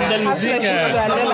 ابدا المزيكا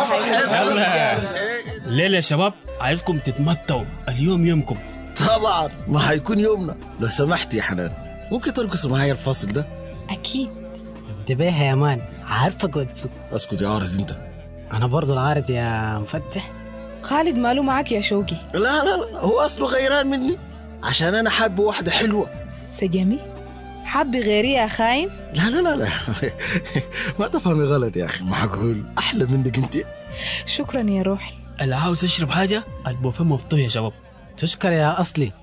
يلا الليله يا شباب عايزكم تتمتعوا اليوم يومكم طبعا ما حيكون يومنا لو سمحت يا حنان ممكن ترقصوا معايا الفاصل ده أكيد انتبه يا مان عارفك ودسو اسكت يا عارض انت انا برضو العارض يا مفتح خالد ماله معك يا شوقي لا لا لا هو اصله غيران مني عشان انا حابب واحده حلوه سجمي حابي غيري يا خاين لا لا لا لا ما تفهمي غلط يا اخي معقول احلى منك انت شكرا يا روحي اللي عاوز يشرب حاجه البوفيه مفتوح يا شباب تشكر يا اصلي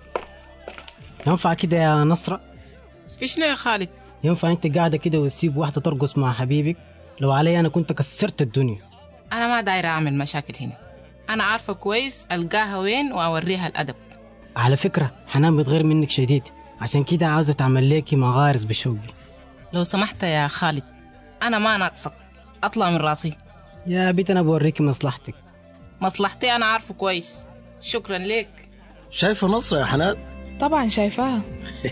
ينفع كده يا نصرة في شنو يا خالد ينفع انت قاعدة كده وتسيب واحدة ترقص مع حبيبك لو علي انا كنت كسرت الدنيا انا ما دايره اعمل مشاكل هنا انا عارفه كويس القاها وين واوريها الادب على فكرة حنان بتغير منك شديد عشان كده عاوزة تعمل ليكي مغارز بشوقي لو سمحت يا خالد انا ما ناقصك اطلع من راسي يا بيت انا بوريكي مصلحتك مصلحتي انا عارفه كويس شكرا لك شايفه نصر يا حنان طبعا شايفاها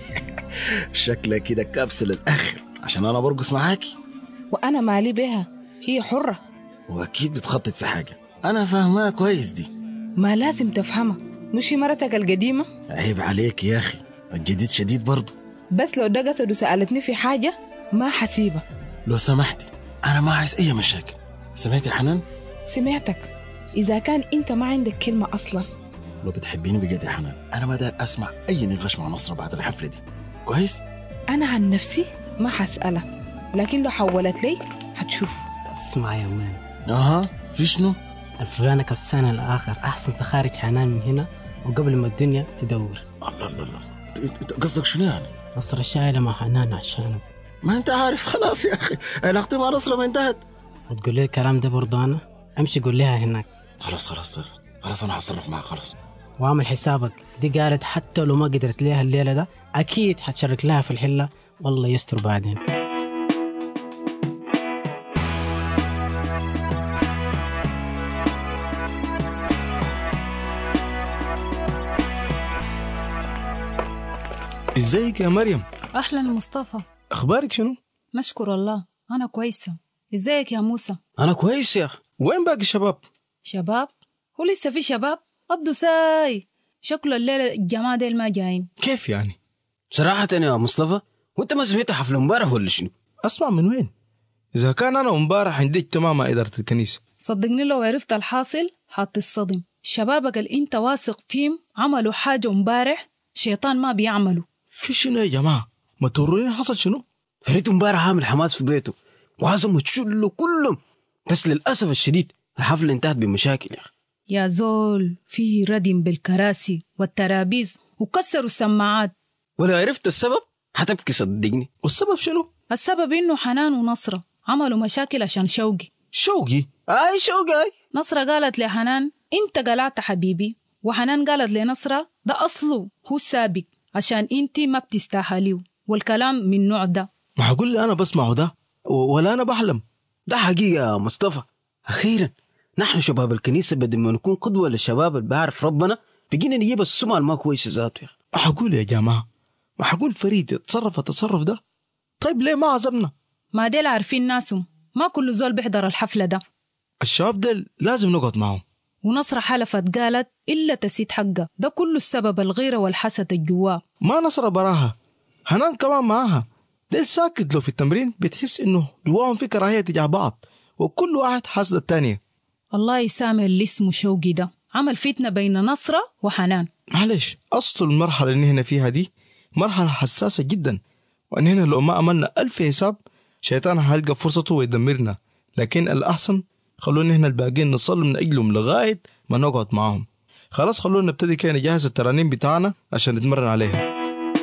شكلها كده كابسه للاخر عشان انا برقص معاكي وأنا مالي بها هي حرة واكيد بتخطط في حاجه انا فاهمها كويس دي ما لازم تفهمها مش هي مرتك القديمة عيب عليك يا اخي الجديد شديد برضه بس لو ده قصد وسألتني في حاجة ما حسيبة لو سمحتي انا ما عايز اي مشاكل سمعتي يا حنان سمعتك إذا كان أنت ما عندك كلمة أصلا لو بتحبيني بجد يا حنان انا ما داير اسمع اي نقاش مع نصر بعد الحفله دي كويس أنا عن نفسي ما حسألها لكن لو حولت لي هتشوف اسمع يا مان اها في شنو الفلانة كبسانة الآخر أحسن تخارج حنان من هنا وقبل ما الدنيا تدور الله الله الله انت- انت انت قصدك شنو يعني نصر شايلة مع حنان عشانك ما انت عارف خلاص يا اخي علاقتي مع نصر ما انتهت وتقول لي الكلام ده برضه أنا امشي قول لها هناك خلاص خلاص خلاص انا هتصرف معاها خلاص واعمل حسابك دي قالت حتى لو ما قدرت ليها الليلة ده أكيد حتشارك لها في الحلة والله يستر بعدين ازيك يا مريم أهلا مصطفى اخبارك شنو نشكر الله أنا كويسة إزيك يا موسى انا كويس يا اخي وين باقي الشباب شباب هو لسه في شباب قضوا ساي شكله الليلة الجماعة ديل ما جايين كيف يعني صراحة يا مصطفى وانت ما سمعت حفلة امبارح ولا شنو؟ اسمع من وين اذا كان انا امبارح عندي اجتماع مع اداره الكنيسه صدقني لو عرفت الحاصل حتصدم شبابك اللي انت واثق فيهم عملوا حاجة امبارح شيطان ما بيعملوا في شنو يا جماعه ما توروني حصل شنو فريد امبارح عامل حماس في بيته وعزموا تشلوا كلهم بس للأسف الشديد الحفلة انتهت بمشاكل يا أخي يا زول فيه ردم بالكراسي والترابيز وكسروا السماعات ولو عرفت السبب حتبكي صدقني والسبب شنو السبب انه حنان ونصرة عملوا مشاكل عشان شوقي شوقي اي شوقي اي نصرة قالت لحنان انت قلعت حبيبي وحنان قالت لنصرة ده أصله هو السابق عشان انت ما بتستاهليه والكلام من نوع ده معقول لي انا بسمعه ده و- ولا انا بحلم ده حقيقة يا مصطفى أخيرا نحن شباب الكنيسة بدل ما نكون قدوة للشباب اللي بيعرف ربنا بقينا نجيب السمعة الما كويسة ذاته يا أخي معقول يا جماعه معقول فريد يتصرف التصرف ده طيب ليه ما عزمنا ما ديل عارفين ناسهم ما كل زول بيحضر الحفلة ده الشباب ده لازم نقعد معهم ونصرة حلفت قالت إلا تسيد حقها ده كله السبب الغيرة والحسد الجواه ما نصر براها حنان كمان معاها ديل ساكت لو في التمرين بتحس انه جواهم في كراهيه تجاه بعض وكل واحد حاسد التانية الله يسامح اللي اسمه شوقي ده عمل فتنة بين نصرة وحنان معلش اصل المرحله اللي هنا فيها دي مرحله حساسه جدا وان هنا لو ما عملنا ألف حساب شيطان هيلقى فرصته ويدمرنا لكن الاحسن خلونا هنا الباقيين نصلي من اجلهم لغايه ما نقعد معاهم خلاص خلونا نبتدي كده نجهز الترانيم بتاعنا عشان نتمرن عليها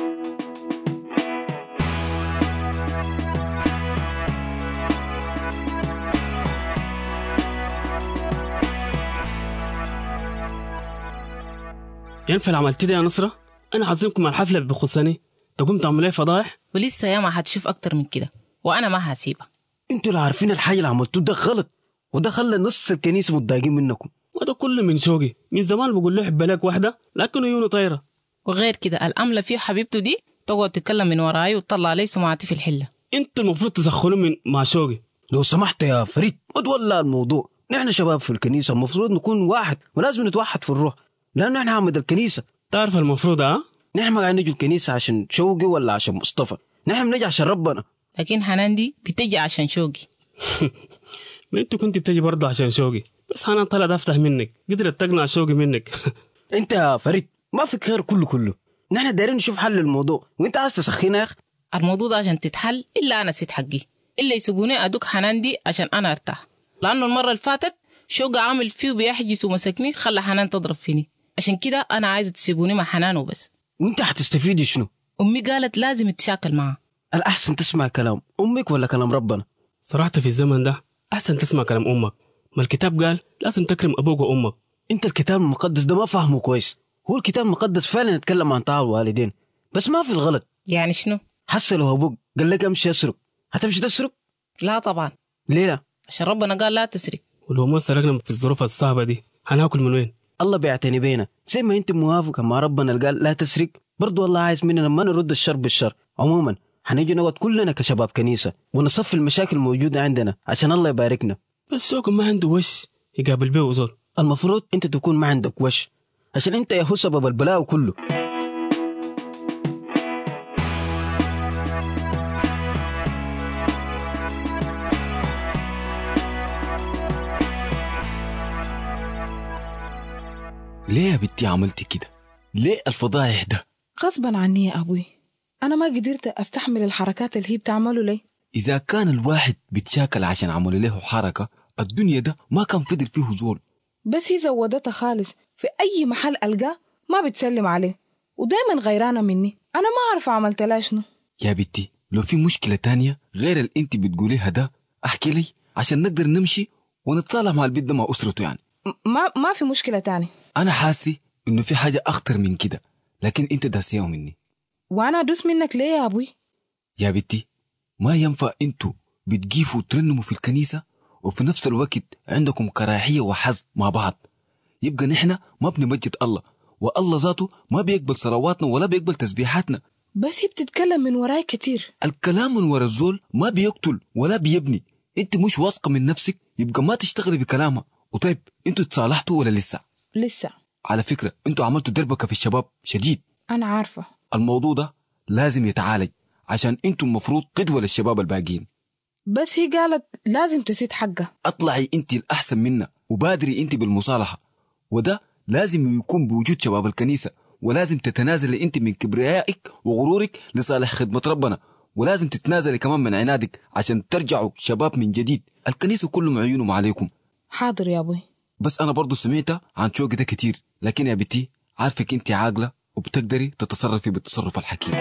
ينفع لو عملت ده يا نصرة أنا عازمكم على الحفلة بخصني تقوم تعملوا لي فضايح ولسه ياما حتشوف أكتر من كده وأنا ما هسيبها انتوا اللي عارفين الحاجة اللي عملتوه ده غلط وده خلى نص الكنيسة متضايقين منكم وده كله من شوقي من زمان بقول له حب لك واحدة لكن عيونه طايرة وغير كده الأملة فيه حبيبته دي تقعد تتكلم من وراي وتطلع علي سمعتي في الحلة انتوا المفروض تسخنوا من مع شوقي لو سمحت يا فريد اتولى الموضوع نحن شباب في الكنيسة المفروض نكون واحد ولازم نتوحد في الروح لأنه نحن عمد الكنيسة تعرف المفروض ها نحن ما قاعدين نجي الكنيسة عشان شوقي ولا عشان مصطفى نحن بنجي عشان ربنا لكن حنان دي بتجي عشان شوقي ما انت كنت بتجي برضه عشان شوقي بس حنان طلعت افتح منك قدرت تقنع شوقي منك انت يا فريد ما فيك خير كله كله نحن دايرين نشوف حل للموضوع وانت عايز تسخينا يا اخي الموضوع ده عشان تتحل إلا أنا سيد حقي إلا يسيبوني أدوك حنان دي عشان أنا أرتاح لأنه المرة اللي فاتت شوقة عامل فيه بيحجز ومسكني خلى حنان تضرب فيني عشان كده أنا عايزة تسيبوني مع حنان وبس وانت حتستفيد شنو أمي قالت لازم تشاكل معها الأحسن تسمع كلام أمك ولا كلام ربنا صراحة في الزمن ده أحسن تسمع كلام أمك ما الكتاب قال لازم تكرم أبوك وأمك انت الكتاب المقدس ده ما فاهمه كويس هو الكتاب المقدس فعلا يتكلم عن طاعة الوالدين بس ما في الغلط يعني شنو؟ حسن لو ابوك قال لك امشي اسرق هتمشي تسرق لا طبعا ليه لا عشان ربنا قال لا تسرق ولو ما سرقنا في الظروف الصعبة دي هناكل من وين؟ الله بيعتني بينا زي ما انت موافق مع ربنا اللي قال لا تسرق برضو الله عايز مننا ما نرد الشر بالشر عموما حنيجي نقعد كلنا كشباب كنيسة ونصفي المشاكل الموجودة عندنا عشان الله يباركنا بس شوقي ما عنده وش يقابل بيه وزول المفروض انت تكون ما عندك وش عشان انت يا هو سبب البلاء كله ليه يا بنتي عملتي كده؟ ليه الفضايح ده؟ غصبا عني يا أبوي أنا ما قدرت أستحمل الحركات اللي هي بتعمله لي إذا كان الواحد بيتشاكل عشان عملوا له حركة الدنيا ده ما كان فضل فيه زول بس هي زودتها خالص في أي محل ألقاه ما بتسلم عليه ودايما غيرانة مني أنا ما أعرف عملت لها شنو يا بنتي لو في مشكلة تانية غير اللي انت بتقوليها ده احكي لي عشان نقدر نمشي ونتصالح مع البيت ده مع أسرته يعني م- ما ما في مشكلة تاني أنا حاسي إنه في حاجة أخطر من كده لكن أنت داسيها مني وأنا أدوس منك ليه يا أبوي يا بنتي ما ينفع انتوا بتجيفوا وترنموا في الكنيسة وفي نفس الوقت عندكم كراهية وحظ مع بعض يبقى نحن ما بنمجد الله والله ذاته ما بيقبل صلواتنا ولا بيقبل تسبيحاتنا بس هي بتتكلم من وراي كتير الكلام من ورا الزول ما بيقتل ولا بيبني انت مش واثقة من نفسك يبقى ما تشتغلي بكلامها وطيب انتوا تصالحتوا ولا لسه لسه على فكرة انتوا عملتوا دربكة في الشباب شديد أنا عارفة الموضوع ده لازم يتعالج عشان انتوا المفروض قدوة للشباب الباقيين بس هي قالت لازم تسيد حقها اطلعي انت الاحسن منا وبادري انت بالمصالحه وده لازم يكون بوجود شباب الكنيسه ولازم تتنازلي انت من كبريائك وغرورك لصالح خدمه ربنا ولازم تتنازلي كمان من عنادك عشان ترجعوا شباب من جديد الكنيسه كلهم عيونهم عليكم حاضر يا أبوي بس انا برضو سمعت عن شوقي ده كتير لكن يا بنتي عارفك انت عاقله وبتقدري تتصرفي بالتصرف الحكيم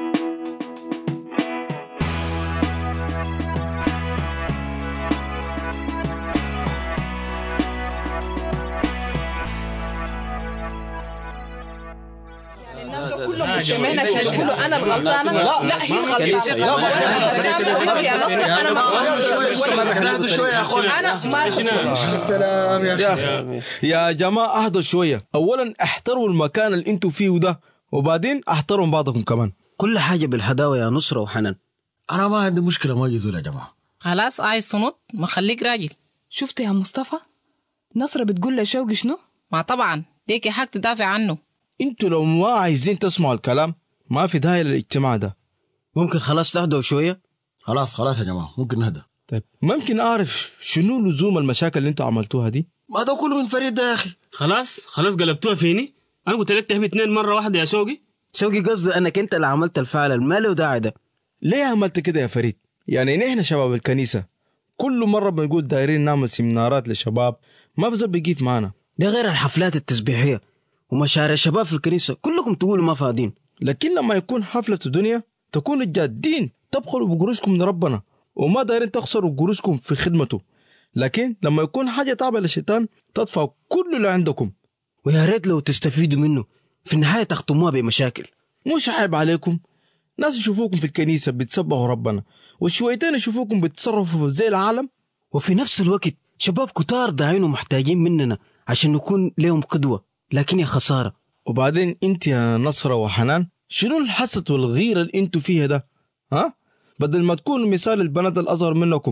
كمان عشان يقولوا انا غلطانه لا هي غلطانه انا ما اهدوا شوية يا أخوان انا ما السلام يا أخي يا جماعة اهدوا شوية أولا احترموا المكان اللي انتوا فيه ده وبعدين احترموا بعضكم كمان كل حاجة بالهداوة يا نصرة وحنان أنا ما عندي مشكلة ما يجوزوا يا جماعة خلاص عايز صنوط ما خليك راجل شفت يا مصطفى نصرة بتقول لشوقي شنو ما طبعا ليك حق تدافع عنه انتوا لو ما عايزين تسمعوا الكلام ما في داعي للاجتماع ده ممكن خلاص تهدوا شوية خلاص خلاص يا جماعة ممكن نهدى طيب ممكن أعرف شنو لزوم المشاكل اللي انتوا عملتوها دي ما ده كله من فريد ده يا أخي خلاص خلاص قلبتوها فيني أنا قلت لك تهبي اتنين مرة واحدة يا شوقي شوقي قصدي انك انت اللي عملت الفعل اللي ما له داعي ده ليه عملت كده يا فريد يعني نحن شباب الكنيسة كل مرة بنقول دايرين نعمل سيمينارات للشباب ما بزول بيجيب معنا ده غير الحفلات التسبيحية ومشاريع الشباب في الكنيسة كلكم تقولوا ما فاضيين لكن لما يكون حفلة الدنيا تكونوا جادين تبخلوا بقروشكم من ربنا وما دايرين تخسروا قروشكم في خدمته لكن لما يكون حاجة تعبة للشيطان تدفعوا كل اللي عندكم ويا ريت لو تستفيدوا منه في النهاية تختموها بمشاكل مش عيب عليكم ناس يشوفوكم في الكنيسة بتسبحوا ربنا وشويتين يشوفوكم بتتصرفوا زي العالم وفي نفس الوقت شباب كتار داعين ومحتاجين مننا عشان نكون لهم قدوة لكن يا خسارة وبعدين انت يا نصرة وحنان شنو الحسد والغيرة اللي انتوا فيها ده ها بدل ما تكونوا مثال البنات الأصغر منكم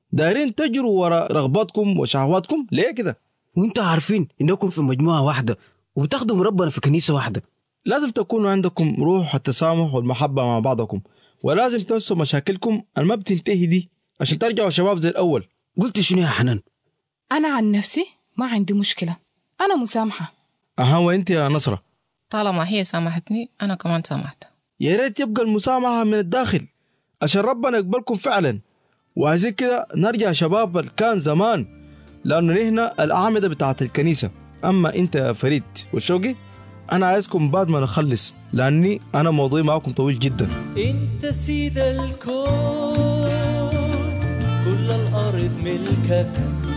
دايرين تجروا وراء رغباتكم وشهواتكم ليه كده وانتوا عارفين انكم في مجموعة واحدة وبتخدموا ربنا في كنيسة واحدة لازم تكونوا عندكم روح التسامح والمحبة مع بعضكم ولازم تنسوا مشاكلكم اللي ما بتنتهي دي عشان ترجعوا شباب زي الأول قلت شنو يا حنان أنا عن نفسي ما عندي مشكلة أنا مسامحة أها وأنت يا نصرة طالما هي سامحتني أنا كمان سامحتها يا ريت يبقى المسامحة من الداخل عشان ربنا يقبلكم فعلا وعايزين كده نرجع شباب اللي كان زمان لأنه نحن الأعمدة بتاعت الكنيسة أما أنت يا فريد وشوقي أنا عايزكم بعد ما نخلص لأني أنا موضوعي معكم طويل جدا انت سيد الكون كل الارض ملكك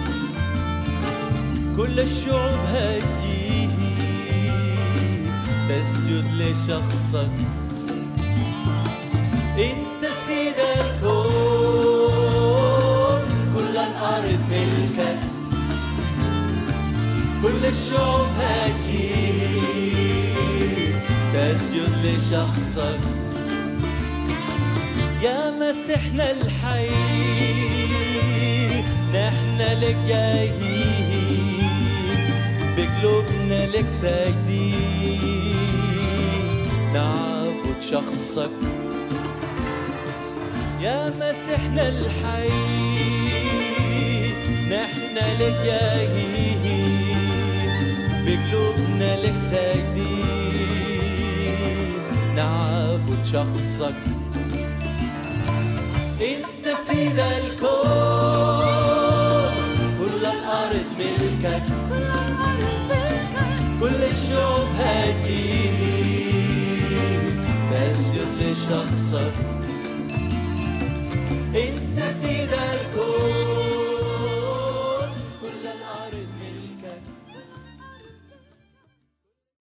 كل الشعوب هتجيه تسجد لشخصك انت سيد الكون كل الارض ملكك كل الشعوب هتجيه تسجد لشخصك يا مسيحنا الحي نحن لك جايين بقلوبنا لك ساجدين نعبد شخصك يا مسيحنا الحي نحن لك جايين بقلوبنا لك ساجدين نعبد شخصك انت سيد الكون كل الارض ملكك كل الشعوب هتجيلي تسجد لشخصك